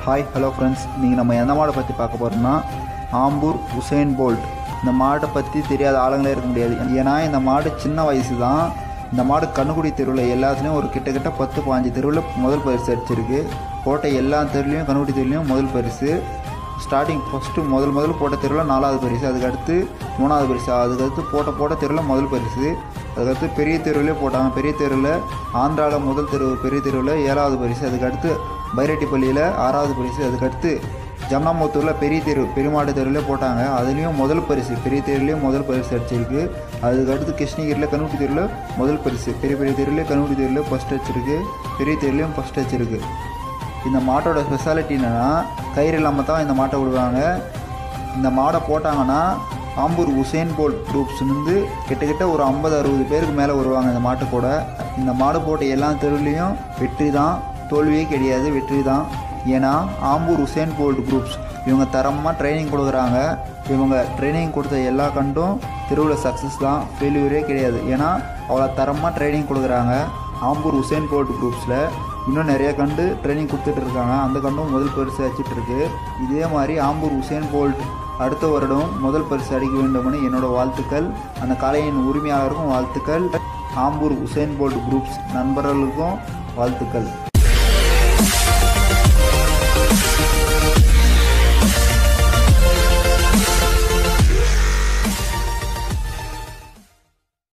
hi hello friends இன்றைக்கி நம்ம எந்த மாடை பற்றி பார்க்க போகிறோம்னா ஆம்பூர் உசேன் போல்ட் இந்த மாட்டை பற்றி தெரியாத ஆளுங்களே இருக்க முடியாது ஏன்னா இந்த மாடு சின்ன வயசு தான் இந்த மாடு கண்ணுக்குடி தெருவில் எல்லாத்துலேயும் ஒரு கிட்டத்தட்ட பத்து பாஞ்சு தெருவில் முதல் பரிசு அடிச்சிருக்கு போட்ட எல்லா தெருவுலையும் கண்ணுக்குடி தெருவுலையும் முதல் பரிசு ஸ்டார்டிங் ஃபஸ்ட்டு முதல் முதல் போட்ட தெருவில் நாலாவது பரிசு அதுக்கடுத்து மூணாவது பரிசு அதுக்கடுத்து போட்ட போட்ட தெருவில் முதல் பரிசு அதுக்கடுத்து பெரிய தெருவிலே போட்டாங்க பெரிய தெருவில் ஆந்திராவில் முதல் தெரு பெரிய தெருவில் ஏழாவது பரிசு அதுக்கடுத்து பைரெட்டிப்பள்ளியில் ஆறாவது பரிசு அதுக்கடுத்து ஜம்னாமுத்தூரில் பெரிய தெரு பெருமாடு தெருவில் போட்டாங்க அதுலேயும் முதல் பரிசு பெரிய தெருவுலேயும் முதல் பரிசு அடிச்சிருக்கு அதுக்கடுத்து கிருஷ்ணகிரியில் கண்ணுக்குட்டி தெருவில் முதல் பரிசு பெரிய பெரிய தெருவில் கண்ணுக்குட்டி தெருவில் ஃபஸ்ட் அடிச்சிருக்கு பெரிய தெருவுலையும் ஃபஸ்ட் அடிச்சிருக்கு இந்த மாட்டோட ஸ்பெஷாலிட்டி என்னென்னா கயிறு இல்லாமல் தான் இந்த மாட்டை விடுவாங்க இந்த மாடை போட்டாங்கன்னா ஆம்பூர் உசேன் போல்ட் குரூப்ஸ்லேருந்து கிட்டத்தட்ட ஒரு ஐம்பது அறுபது பேருக்கு மேலே வருவாங்க இந்த மாட்டு கூட இந்த மாடு போட்ட எல்லா தெருவுலேயும் வெற்றி தான் தோல்வியே கிடையாது வெற்றி தான் ஏன்னா ஆம்பூர் உசேன் போல்ட் குரூப்ஸ் இவங்க தரமாக ட்ரைனிங் கொடுக்குறாங்க இவங்க ட்ரைனிங் கொடுத்த எல்லா கண்டும் தெருவில் சக்ஸஸ் தான் ஃபெயில்யூரே கிடையாது ஏன்னா அவ்வளோ தரமாக ட்ரைனிங் கொடுக்குறாங்க ஆம்பூர் உசேன் போல்ட் குரூப்ஸில் இன்னும் நிறைய கண்டு ட்ரைனிங் கொடுத்துட்டு இருக்காங்க அந்த கண்டும் முதல் பரிசு அடிச்சிட்டு இருக்கு இதே மாதிரி ஆம்பூர் உசேன் போல்ட் அடுத்த வருடம் முதல் பரிசு அடிக்க வேண்டும்னு என்னோட வாழ்த்துக்கள் அந்த கலையின் உரிமையாளருக்கும் வாழ்த்துக்கள் ஆம்பூர் உசேன் போல்ட் குரூப்ஸ் நண்பர்களுக்கும் வாழ்த்துக்கள்